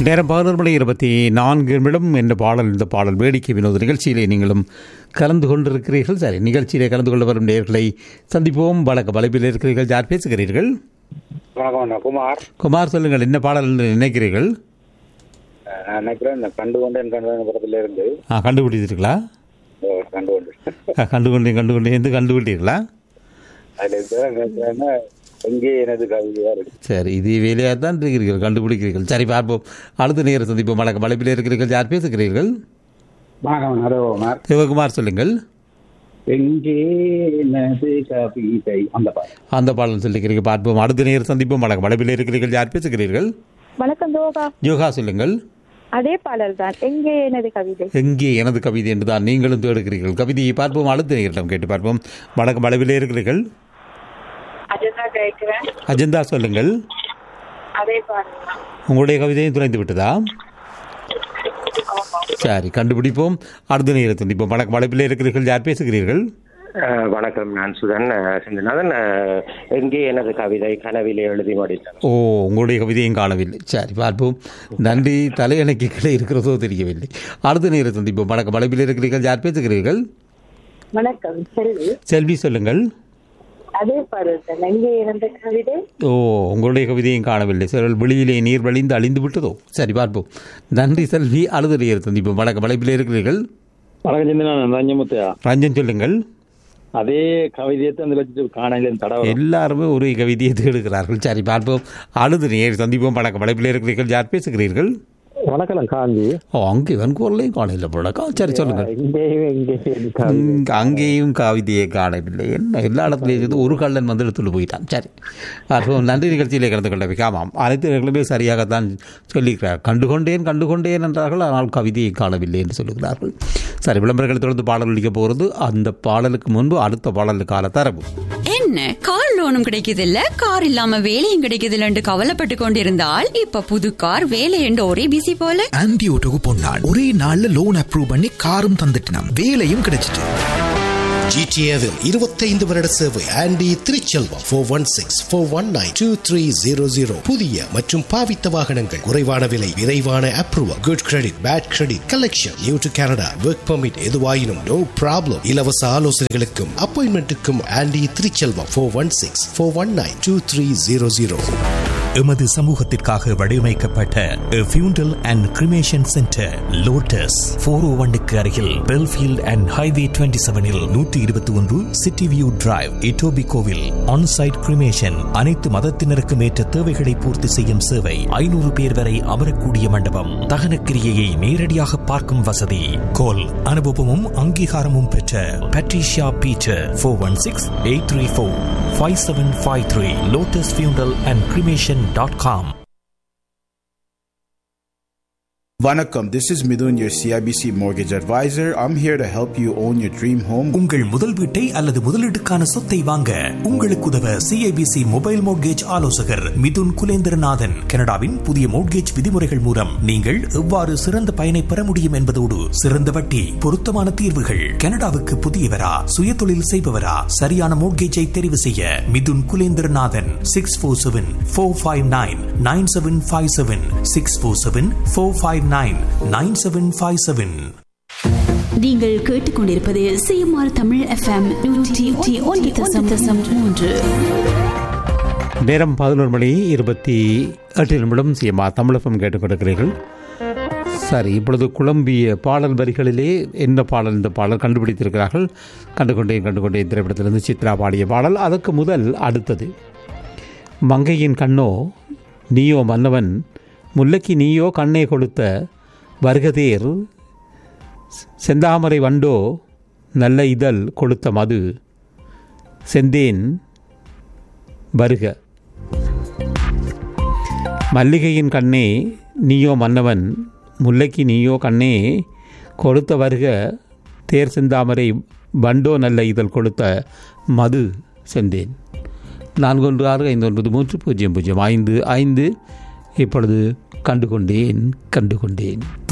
நேரம் பதினொரு மணி இருபத்தி நான்கு நிமிடம் என்ற பாடல் இந்த பாடல் வேடிக்கை வினோத நிகழ்ச்சியிலே நீங்களும் கலந்து கொண்டிருக்கிறீர்கள் சரி நிகழ்ச்சியிலே கலந்து கொள்ள வரும் நேர்களை சந்திப்போம் வழக்க வலைப்பில் இருக்கிறீர்கள் யார் பேசுகிறீர்கள் வணக்கம் அண்ணா குமார் குமார் சொல்லுங்கள் என்ன பாடல் என்று நினைக்கிறீர்கள் அஹ் நான் நினைக்கிறேன் இந்த கண்டு கொண்டேன் கண்டு படத்துல இருந்து ஆ கண்டுபிடிச்சிருங்களா அஹ் கண்டு கொண்டு ஆ, கண்டுகொண்டேன் கண்டுகொண்டேன் எந்த கண்டுபிடிங்களா அதுல இப்பதான் நினைக்கிறேன்னா எங்கே எனது கவிதையா இருக்கு சரி இது வேலையாக தான் இருக்கிறீர்கள் கண்டுபிடிக்கிறீர்கள் சரி பார்ப்போம் அடுத்த நேரம் சந்திப்போம் வழக்க வலைப்பில் இருக்கிறீர்கள் யார் பேசுகிறீர்கள் வணக்கம் நரகுமார் சிவகுமார் சொல்லுங்கள் எங்கே எனது கவிதை அந்த பாடம் அந்த பாடல் சொல்லிக்கிறீர்கள் பார்ப்போம் அடுத்த நேரம் சந்திப்போம் வழக்க வலைப்பில் இருக்கிறீர்கள் யார் பேசுகிறீர்கள் வணக்கம் தோகா யோகா சொல்லுங்கள் அதே பாடல் தான் எங்கே எனது கவிதை எங்கே எனது கவிதை என்று தான் நீங்களும் தேடுகிறீர்கள் கவிதையை பார்ப்போம் அடுத்த நேரிடம் கேட்டு பார்ப்போம் வடக்கு வளவிலே இருக்கிறீர்கள் அதுதான் கேட்கிறேன் அஜந்தா சொல்லுங்கள் அதே பாடல் தான் உங்களுடைய கவிதையும் துளைந்து விட்டதா சரி கண்டுபிடிப்போம் அடுத்த நேரம் சந்திப்போம் வடக்கு வளவிலே இருக்கிறீர்கள் யார் பேசுகிறீர்கள் அஹ் வணக்கம் நான் சுதன் அஹ் செந்தில்நாதன் அஹ் எங்கே எனது கவிதை கனவிலே எழுதி முடித்தேன் ஓ உங்களுடைய கவிதையும் காணவில்லை சரி பார்ப்போம் நன்றி தலையணைக்கு கீழே இருக்கிறதோ தெரியவில்லை அடுத்த நேரம் சந்திப்போம் வடக்கு வளவிலே இருக்கிறீர்கள் யார் பேசுகிறீர்கள் வணக்கம் செல்வி செல்வி சொல்லுங்கள் அதே பாடல் தான் எங்கே எனது கவிதை ஓ உங்களுடைய கவிதையும் காணவில்லை சிலர் வெளியிலே நீர் வழிந்து அழிந்து விட்டதோ சரி பார்ப்போம் நன்றி செல்வி அழுதலையர் சந்திப்போம் வணக்கம் வளைப்பில் இருக்கிறீர்கள் வணக்கம் சிந்தனா ரஞ்சமுத்தையா ரஞ்சன் சொல்லுங்கள் அதே கவிதையை அந்த வச்சுட்டு காணையில தடவை எல்லாருமே ஒரு கவிதையை தேடுகிறார்கள் சரி பார்ப்போம் அழுது நேர் சந்திப்போம் வணக்கம் வளைப்பில் இருக்கிறீர்கள் யார் பேசுகிறீர்கள் வணக்கம் காந்தி ஓ அங்கே இவன் குரலையும் காணல போலக்கா சரி சொல்லுங்கள் இங்கேயும் எங்கேயும் இங்க அங்கேயும் கவிதையை காணவில்லை என்ன எல்லா இடத்துலையும் இருந்து ஒரு கள்ளன் வந்து எடுத்துட்டு போயிட்டான் சரி பார்ப்போம் நன்றி நிகழ்ச்சியிலே கலந்து கொண்டவை ஆமாம் அனைத்து நேர்களுமே சரியாகத்தான் சொல்லியிருக்கிறார் கண்டுகொண்டேன் கண்டுகொண்டேன் என்றார்கள் ஆனால் கவிதையை காணவில்லை என்று சொல்லுகிறார்கள் சரி விளம்பரங்களை தொடர்ந்து பாடல் அளிக்க போகிறது அந்த பாடலுக்கு முன்பு அடுத்த பாடலுக்கான தரவு என்ன கார் லோனும் கிடைக்குது இல்ல கார் இல்லாம வேலையும் கிடைக்குது இல்லன்னு கவலைப்பட்டு கொண்டிருந்தால் இப்ப புது கார் வேலை என்று ஒரே பிசி போல ஆன்டி ஓட்டோக்கு போனான் ஒரே நாள்ல லோன் அப்ரூவ் பண்ணி காரும் தந்துட்டான் வேலையும் கிடைச்சிட்டு ஜிடிஏவில் இருபத்தைந்து வருட சேவை Andy Thiruchelvam four one six four one nine two three zero zero புதிய மற்றும் பாவித்த வாகனங்கள் குறைவான விலை விரைவான approval good credit bad credit collection new to Canada work permit எதுவாயினும் நோ ப்ராப்ளம் இலவச ஆலோசனைகளுக்கும் அப்பாயின்மெண்ட்டுக்கும் Andy Thiruchelvam four one six four one nine two three zero zero எமது சமூகத்திற்காக வடிவமைக்கப்பட்ட funeral and cremation centre Lotus four O ஒன்னுக்கு அருகில் Belfield and highway twenty செவனில் நூற்றி இருபத்தி ஒன்று சிட்டி வியூ டிரைவ் இட்டோபி கோவில் ஆன்சைட் கிரிமேஷன் அனைத்து மதத்தினருக்கும் ஏற்ற தேவைகளை பூர்த்தி செய்யும் சேவை ஐநூறு பேர் வரை அமரக்கூடிய மண்டபம் தகனக்கிரியையை நேரடியாக பார்க்கும் வசதி கோல் அனுபவமும் அங்கீகாரமும் பெற்ற Patricia Peter four one six eight three four five seven five three Lotus funeral and cremation dot com Vanakkam, this is Midun, your CIBC mortgage advisor. I'm here to help you own your dream home. உங்கள் முதல் வீட்டை அல்லது முதலீட்டுக்கான சொத்தை வாங்க உங்களுக்கு உதவ CIBC mobile mortgage ஆலோசகர் மிதுன் குலேந்திரநாதன் கனடாவின் புதிய மோட்கேஜ் விதிமுறைகள் மூலம் நீங்கள் எவ்வாறு சிறந்த பயனை பெற முடியும் என்பதோடு சிறந்த வட்டி பொருத்தமான தீர்வுகள் கனடாவுக்கு புதியவரா சுய தொழில் செய்பவரா சரியான மோட்கேஜை தெரிவு செய்ய Mithun Kulendranathan six four seven four five nine nine seven five seven six four seven four five nine nine seven five seven நீங்கள் கேட்டுக்கொண்டிருப்பது சிஎம்ஆர் தமிழ் எஃப்எம் நூற்றி ஒன்று தசம் தசம் மூன்று நேரம் பதினோரு மணி இருபத்தி எட்டு நிமிடம் சிஎம்ஆ தமிழகம் கேட்டுக்கொண்டிருக்கிறீர்கள் சரி இப்பொழுது குழம்பிய பாடல் வரிகளிலே என்ன பாடல் இந்த பாடல் கண்டுபிடித்திருக்கிறார்கள் கண்டுகொண்டேன் கண்டுகொண்டேன் திரைப்படத்திலிருந்து சித்ரா பாடிய பாடல் அதற்கு முதல் அடுத்தது மங்கையின் கண்ணோ நீயோ மன்னவன் முல்லைக்கு நீயோ கண்ணே கொடுத்த வருகதேர் செந்தாமரை வண்டோ நல்ல இதழ் கொடுத்த மது செந்தேன் வருக மல்லிகையின் கண்ணே நீயோ மன்னவன் முல்லைக்கு நீயோ கண்ணே கொடுத்த வருக தேர் செந்தாமரை வண்டோ நல்ல இதழ் கொடுத்த மது செந்தேன் நான்கு ஒன்று ஆறு ஐந்து ஒன்பது மூன்று பூஜ்ஜியம் பூஜ்ஜியம் ஐந்து ஐந்து இப்பொழுது கண்டுகொண்டேன் கண்டுகொண்டேன்